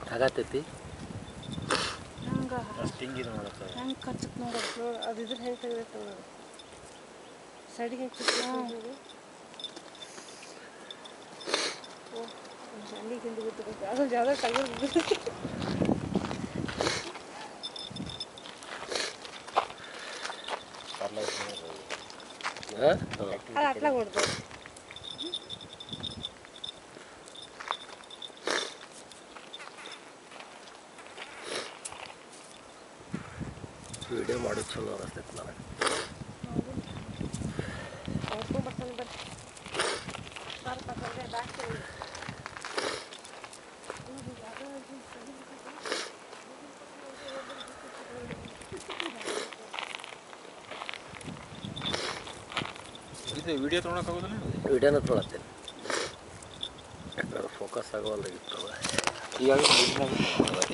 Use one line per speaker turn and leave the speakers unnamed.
ಆಗತ್ತೈತಿ
ಹಂಗೆ
ಅಷ್ಟು ಹಿಂಗಿದೆ ನೋಡತ್ತೆ
ಹೆಂಗೆ ಕಚ್ಚಕ್ ನೋಡೋದು ನೋಡು ಅದು ಇದ್ರ ಹೇಗೆ ತೆಗೆದೈತೆ ನೋಡು ಸೈಡಿಗೆ ಹೇಗೆ ಕಿತ್ತು ಓ ಅಲ್ಲಿಗೆ ಹಿಂದೆ ಬಿದ್ದು ಅದು ಯಾವ್ದೋ ಟಗರು
ಹಾಂ
ಅದು ಅಟ್ಲಾಗ ಹೊಡ್ದು
ವಿಡಿಯೋ ಮಾಡೋದು ಚಲೋ ಅನಿಸ್ತೈತೆ ನನಗೆ
ಹೊಡ್ಕೊಂಬರ್ತಾನೆ ಬರ್ರಿ ಸ್ವಲ್ಪ ಬಂದೆ ಬಾಕಿ
ಇದು ವಿಡಿಯೋ ತೊಗೊಳಕ್ಕಾಗೋದಿಲ್ಲ
ವಿಡಿಯೋನ ತೊಗೊಳತ್ತೇನೆ ಯಾಕಂದ್ರೆ ಫೋಕಸ್ ಆಗೋಲ್ದಾಗಿತ್ತು
ಈಗ